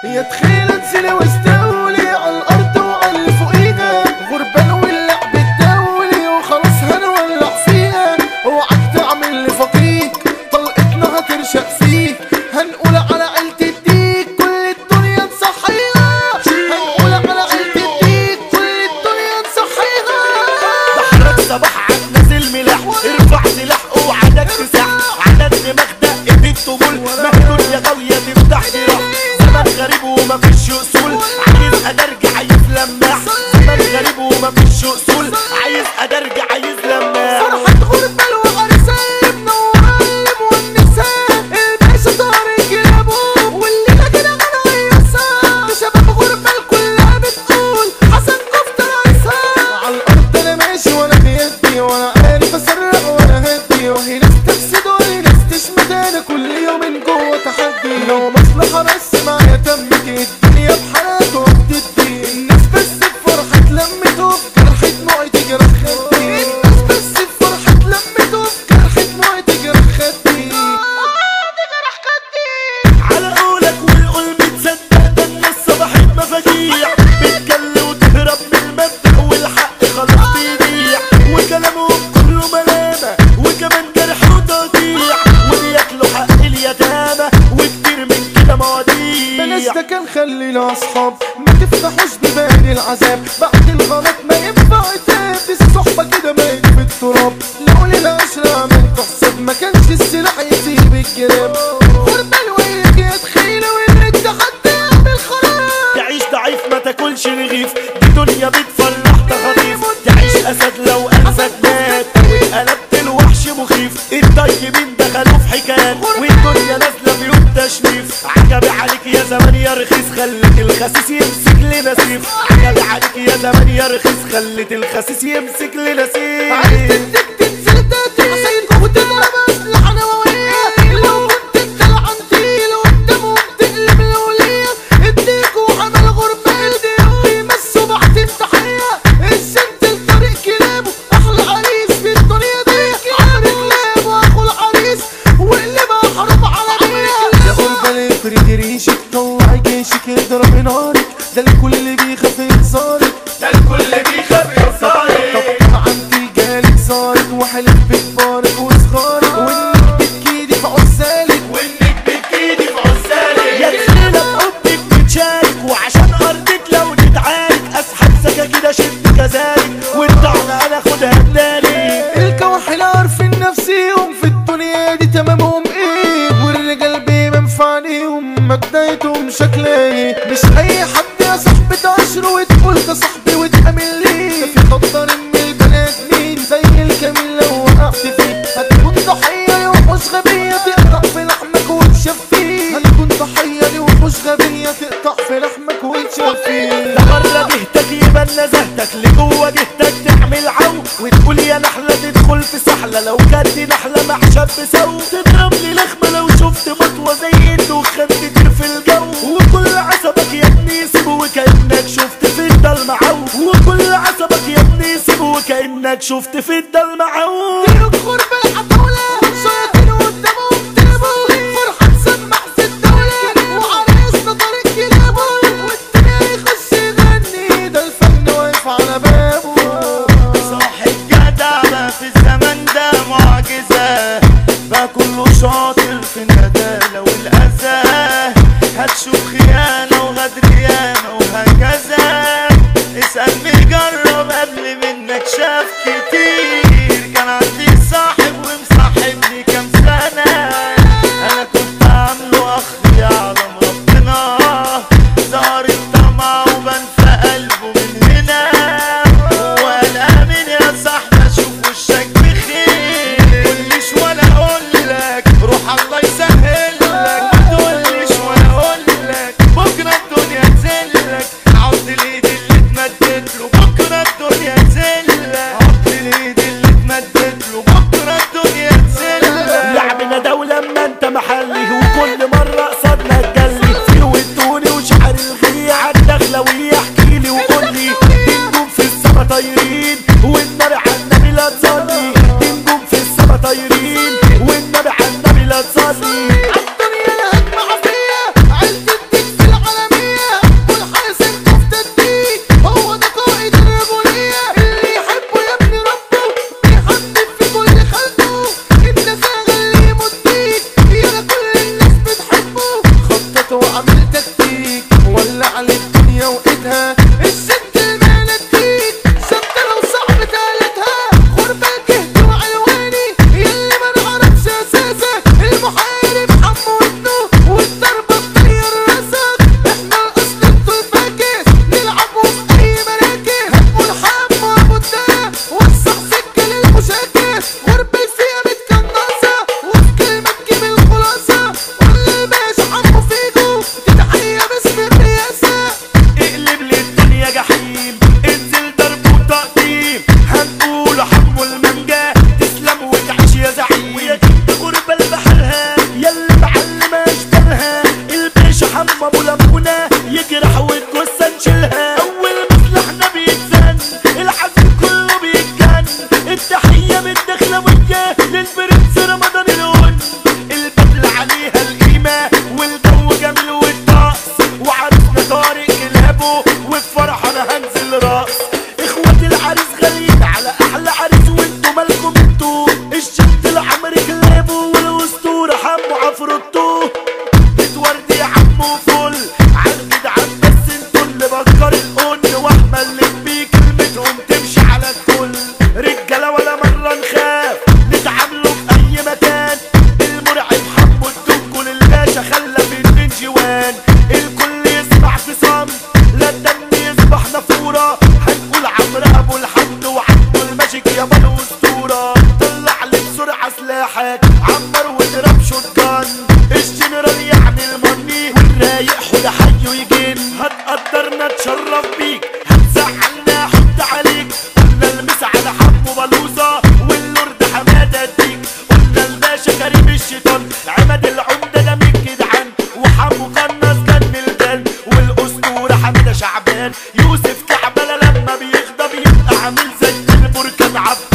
يا تخيل انزلي واستولي على الارض وعلى اللي فوقيها غربان واللعب الدولي وخلاص هنولع فيها اوعك تعمل لي فقيك طلقتنا هترشق فيك هنقول على عيلة الديك كل الدنيا نصحيها هنقول على عيلة الديك كل الدنيا نصحيها بحرك صباح عاد نازل ملاح ارفع سلاح اوعدك تسح على الدماغ دق ايديك طبول مهدول يا غاوية تفتح جراح زمن غريب ومفيش اصول عايز ادرج عايز لماح زمن غريب ومفيش اصول عايز ادرج عايز لماح فرحة غربة الوغرسان منورهم والنساء الباشا طارق الابوب واللي كده انا ويسار شباب غربة كلها بتقول حسن كفتة العسان على الارض انا ماشي وانا بيدي وانا عارف اسرق وانا هدي وهي ناس تفسد وهي ناس تشمت انا كل يوم من جوه تحدي لو مصلحة بس معايا تمت الدنيا بحالات وبتدي الناس بس بفرحة لمته بجرح دموعي تجرح خدي الناس بس بفرحة لمته بجرح دموعي تجرح خدي تجرح خدي على قولك والقول متصدق ده الناس صباحت مفاجيع بتجلي وتهرب من المبدأ والحق خلاص بيضيع وكلامهم كله ملامة وكمان جرح وتقطيع وبياكلوا حق اليتامى وكتير من كده بلاش مواضيع ده كان خلينا اصحاب ما تفتحوش ببال العذاب بعد الغلط ما ينفع عتاب الصحبة كده ميت في التراب لو لنا عشرة عملت حساب ما كانش السلاح يسيب الجراب غربة الويك يا تخيلة وانك حتى يعمل خراب تعيش ضعيف ما تاكلش رغيف دي دنيا بتفرح تخاطيف تعيش اسد لو اسد مات واتقلبت الوحش مخيف الطيبين دخلوا في حكايات والدنيا نازله بيوت تشريف عجبي عليك يا زمان يا رخيص خلت الخسيس يمسك لنسيف عجبي عليك يا زمان يا رخيص خلت الخسيس يمسك عايز لنسيف تدك تنزل تدك وتضرب اسلحة نووية لو كنت بتلعن تقيل قدامهم تقلب الولية اديك وحمل غربة ايديهم بيمسوا بعد التحية السنت الطريق كلابه احلى عريس في الدنيا دي عمرو كلاب واخو العريس وقلبها حرب عالمية يا غربة اللي يفرد ريشك طلع جيشك يضرب نارك ده الكل بيخاف ينصارك ده الكل بيخاف يصاري طب عندي جالك صارت وحلف بكبارك وصغارك وانك بتكيدي في عزالك وانك بتكيدي في عزالك يا تخيلة بحبك بتشارك وعشان ارضك لو نتعارك اسحب سكاكين اشد كذلك والطعنة انا اخدها بلالي الكواحل عارفين نفسيهم في الدنيا دي تمامهم ايه والرجال بمنفع عليهم ما بدايتهم شكل ايه مش اي حد يا صاحبي تعاشره وتقول ده صاحبي وتأمن ليه في خطر ان البنات مين زي الكمين لو وقعت فيه هتكون ضحية لوحوش غبية تقطع في لحمك وتشفيه هتكون ضحية لوحوش غبية تقطع في لحمك وتشفيه ده مرة جهتك يبقى نزهتك لجوه جهتك تعمل عو وتقول يا نحلة تدخل في سحلة لو كانت دي نحلة مع شاب سو تضرب لي لخمة لو شفت مطوة زي الدخان تطير في الجو وكل عصبك يا ابني سيبه وكأنك شفت في الضلمة عو وكل عصبك يا ابني سيبه وكأنك شفت في الضلمة عو يذكر بالعتاولة شياطين قدامهم تابوا فرحة سمع في الدولة وعريسنا طريق كلابه والدنيا يخش يغني ده الفن واقف على بابه صاحب جدع ما في الزمن ده معجزة بقى كله شاطر في الندالة والأذى هتشوف خيانة وغدر ياما وهكذا اسألني جرب قبل منك شاف كتير كان عندي صاحب ومصاحبني كام سنة أنا كنت عامله أخ يعلم ربنا ظهر الطمع وبان في قلبه من هنا وانا من يا صاحبي اشوف وشك بخير تقوليش ولا اقول لك روح الله يسهل لك ما تقوليش ولا اقول لك بكره الدنيا تزلك عض الايد اللي اتمدت له بكره الدنيا تزلك عض الايد اللي اتمدت له بكره الدنيا تزلك لعبنا دولة اما انت محلي وكل مرة قصدنا حمى ابو لمونه يجرح والجثه نشيلها اول ما سلاحنا بيتزن العزم كله بيتجن التحيه بالدخله والجاه للبرنس رمضان الون البدله عليها القيمه والجو جميل والطقس وعرسنا طارق كلابه وفي فرح انا هنزل راس اخوات العريس غاليين على احلى عريس وانتوا مالكم انتوا الشد العمر كلابه والاسطوره حمو عفروتو اتورد يا عمو فل عالجدعان بس انتوا اللي بكر القن واحمل اللي كلمتهم تمشي على الكل رجاله ولا مره نخاف نتعاملوا في اي مكان المرعب حمو الدكو للباشا خلى في اتنين جوان الكل يسمع في صمت لا الدم يصبح نافوره هنقول عمرو ابو الحمد وعبده الماجيك يا بنو اسطوره طلع لي بسرعه سلاحك عمر واضرب شوت جان الجنرال يعني المني والرايق حد حي ويجن هتقدرنا تشرف بيك هتزعلنا حط عليك قلنا المس على حمو بلوزه واللورد حماده اديك قلنا الباشا كريم الشيطان عماد العمده ده من جدعان وحمو قناص كان من الجن والاسطوره حماده شعبان يوسف كعبله لما بيغضب يبقى عامل زي البركان عبد